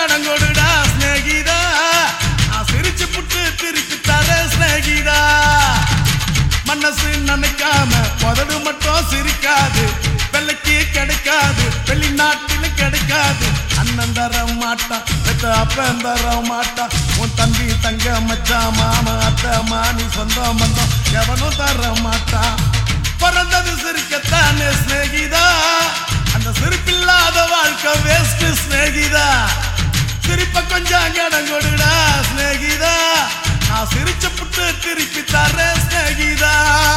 கடன் கொடுடா ஸ்நேகிதா நான் சிரிச்சு புட்டு திருப்பி தர ஸ்நேகிதா மனசு நினைக்காம உதடு மட்டும் சிரிக்காது வெள்ளைக்கு கிடைக்காது வெளிநாட்டில் கிடைக்காது அண்ணன் தர மாட்டான் பெத்த அப்பன் தர மாட்டான் உன் தம்பி தங்க மச்சான் மாமா அத்தை மானி சொந்தம் பந்தம் எவனும் தர மாட்டான் பிறந்தது சிரிக்கத்தானே சிநேகிதா அந்த சிரிப்பில்லாத வாழ்க்கை வேஸ்ட் சிநேகிதா சிரிப்ப கொஞ்சம் கடன் கொடுடா சிநேகிதா நான் சிரிச்ச புட்டு திருப்பி தரேன் சிநேகிதா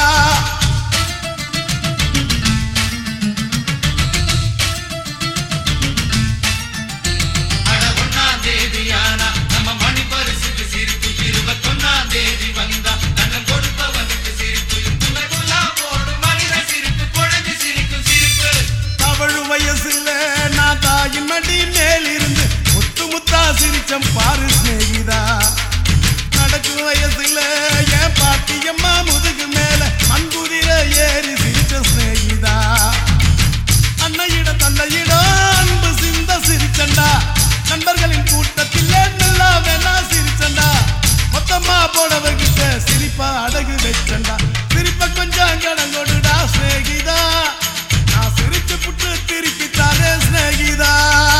அட ஒண்ணாம் தேதியானா நம்ம மணி பரிசுக்கு சிரிப்பு இருபத்தொன்னாம் தேதி வந்தா தன்னை கொடுப்பவனுக்கு சிரிப்பு துணைக்குள்ளா போடும் மனித சிரிப்பு குழந்தை சிரிக்கும் சிரிப்பு தவழு வயசுல நான் தாயின் மடி மேல் இருந்து முத்து முத்தா சிரிச்சம் பாரு சிநேகிதா நடக்கும் வயசுல என் பாட்டியம்மா முதுகு மேல மண்குதிர ஏறி சிரிச்ச சிநேகிதா அன்னையிட தந்தையிட அன்பு சிந்த சிரிச்சண்டா நண்பர்களின் கூட்டத்தில் நல்லா வேணா சிரிச்சண்டா மொத்தமா போனவர்கிட்ட சிரிப்பா அடகு வச்சண்டா சிரிப்ப கொஞ்சம் கடன் கொடுடா சிநேகிதா நான் சிரிச்சு புட்டு திருப்பி தரேன் சிநேகிதா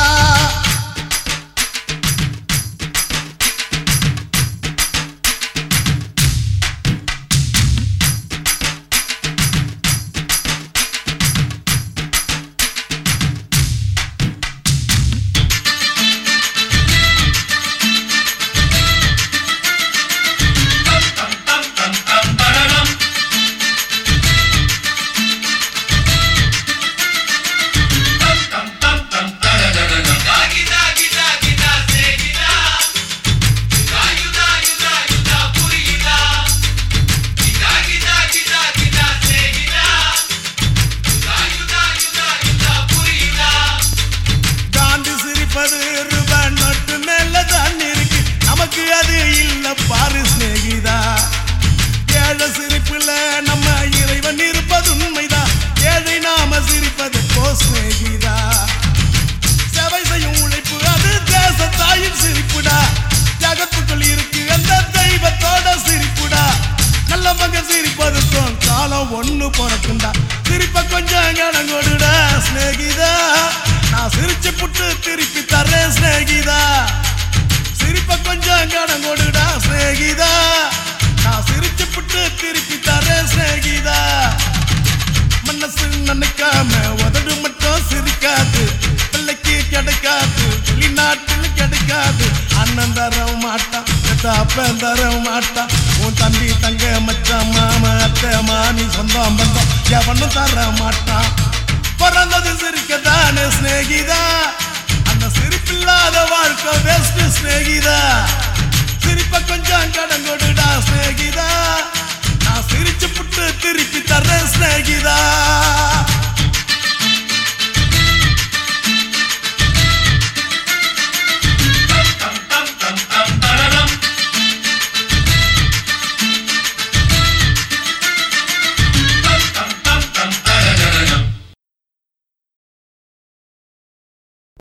தம் தம் தம் தம் பரரம் தம் தம் தம் தம் தரரரரம் தாகிதா கிதா கிதா சேகிதா யுதா யுதா யுதா புரியுதா கிதா கிதா கிதா கிதா சேகிதா யுதா யுதா யுதா யுதா புரியுதா காந்தி சிரிப்பது ரூபாய் நோட்டு மேல தான் இருக்கு நமக்கு அது இல்ல பாரு சிநேகிதா ஏழை சிரிப்புல நம்ம இறைவன் இருப்பது உண்மைதான் ஏழை நாம சிரிப்பது போ சிநேகிதா சேவை செய்யும் உழைப்பு அது தேச தாயின் சிரிப்புடா ஜகத்துக்குள் இருக்கு அந்த தெய்வத்தோட சிரிப்புடா நல்ல மகன் சிரிப்பதுக்கும் காலம் ஒண்ணு பிறக்குண்டா சிரிப்ப கொஞ்சம் கடன் கொடுடா சிநேகிதா நான் சிரிச்சு புட்டு திருப்பி தரேன் சிநேகிதா சிரிப்ப கொஞ்சம் கடன் கொடுடா சிநேகிதா நான் சிரிச்சு புட்டு திருப்பி தரேன் சிநேகிதா மனசு நினைக்காம உதடு மட்டும் சிரிக்காது பிள்ளைக்கு கிடைக்காது வெளிநாட்டில் கிடைக்காது அண்ணன் தர மாட்டான் பெத்த அப்பன் தர மாட்டான் உன் தம்பி தங்க மச்சான் மாமா அத்தை மாமி சொந்தம் பந்தம் எவனும் தர மாட்டான் பிறந்தது சிரிக்கத்தானே சிநேகிதா அந்த சிரிப்பில்லாத வாழ்க்கை வேஸ்ட் சிநேகிதா சிரிப்ப கொஞ்சம் கடன் கொடுடா சிநேகிதா நான் சிரிச்சு புட்டு திருப்பி தரேன் சிநேகிதா